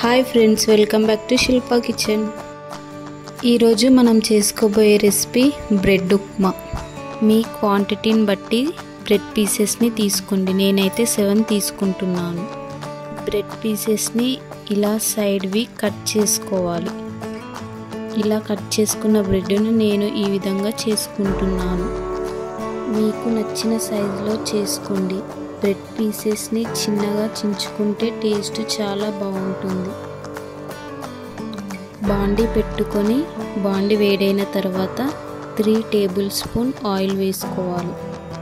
hi friends welcome back to Shilpa kitchen ఈరోజు మనం చేసుకోబోయే రెసిపీ బ్రెడ్ ఉప్మా మీ క్వాంటిటీని బట్టి బ్రెడ్ పీసెస్ని తీసుకోండి నేనైతే సెవెన్ తీసుకుంటున్నాను బ్రెడ్ పీసెస్ని ఇలా సైడ్వి కట్ చేసుకోవాలి ఇలా కట్ చేసుకున్న బ్రెడ్ను నేను ఈ విధంగా చేసుకుంటున్నాను మీకు నచ్చిన సైజులో చేసుకోండి బ్రెడ్ పీసెస్ని చిన్నగా చించుకుంటే టేస్ట్ చాలా బాగుంటుంది బాండి పెట్టుకొని బాండి వేడైన తర్వాత త్రీ టేబుల్ స్పూన్ ఆయిల్ వేసుకోవాలి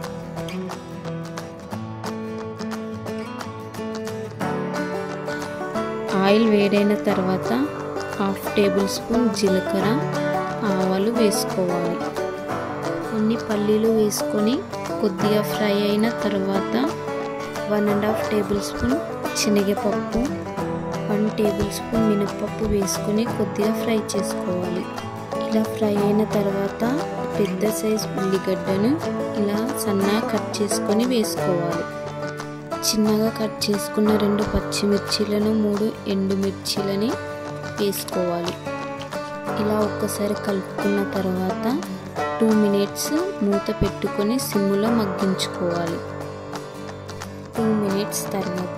ఆయిల్ వేడైన తర్వాత హాఫ్ టేబుల్ స్పూన్ జీలకర్ర ఆవాలు వేసుకోవాలి కొన్ని పల్లీలు వేసుకొని కొద్దిగా ఫ్రై అయిన తర్వాత one and half tablespoon శనగపప్పు వన్ టేబుల్ స్పూన్ మినపప్పు వేసుకొని కొద్దిగా ఫ్రై చేసుకోవాలి ఇలా ఫ్రై అయిన తర్వాత పెద్ద సైజ్ ఉల్లిగడ్డను ఇలా సన్నగా కట్ చేసుకొని వేసుకోవాలి చిన్నగా కట్ చేసుకున్న రెండు పచ్చిమిర్చీలను మూడు ఎండుమిర్చీలని వేసుకోవాలి ఇలా ఒక్కసారి కలుపుకున్న తర్వాత టూ మినిట్స్ మూత పెట్టుకొని సిమ్లో మగ్గించుకోవాలి టూ మినిట్స్ తర్వాత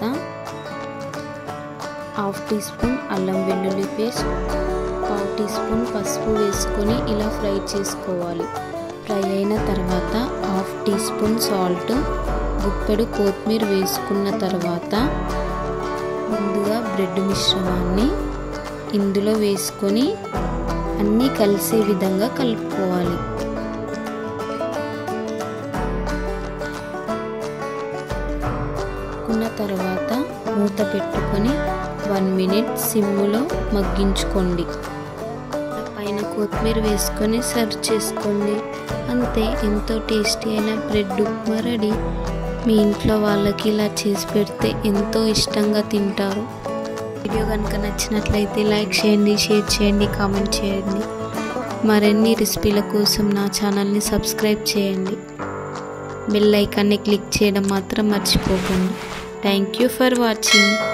హాఫ్ టీ స్పూన్ అల్లం వెల్లుల్లి పేస్ట్ పావు టీ స్పూన్ పసుపు వేసుకొని ఇలా ఫ్రై చేసుకోవాలి ఫ్రై అయిన తర్వాత హాఫ్ టీ స్పూన్ సాల్ట్ గుప్పెడు కొత్తిమీర వేసుకున్న తర్వాత ముందుగా బ్రెడ్ మిశ్రమాన్ని ఇందులో వేసుకొని అన్నీ కలిసే విధంగా కలుపుకోవాలి కున్న తర్వాత మూత పెట్టుకొని వన్ మినిట్ సిమ్ములో మగ్గించుకోండి పైన కొత్తిమీర వేసుకొని సర్వ్ చేసుకోండి అంతే ఎంతో టేస్టీ అయిన బ్రెడ్ ఉప్మా రెడీ మీ ఇంట్లో వాళ్ళకి ఇలా చేసి పెడితే ఎంతో ఇష్టంగా తింటారు వీడియో కనుక నచ్చినట్లయితే లైక్ చేయండి షేర్ చేయండి కామెంట్ చేయండి మరిన్ని రెసిపీల కోసం నా ఛానల్ని సబ్స్క్రైబ్ చేయండి బెల్ ఐకాన్ని క్లిక్ చేయడం మాత్రం మర్చిపోకండి థ్యాంక్ యూ ఫర్ వాచింగ్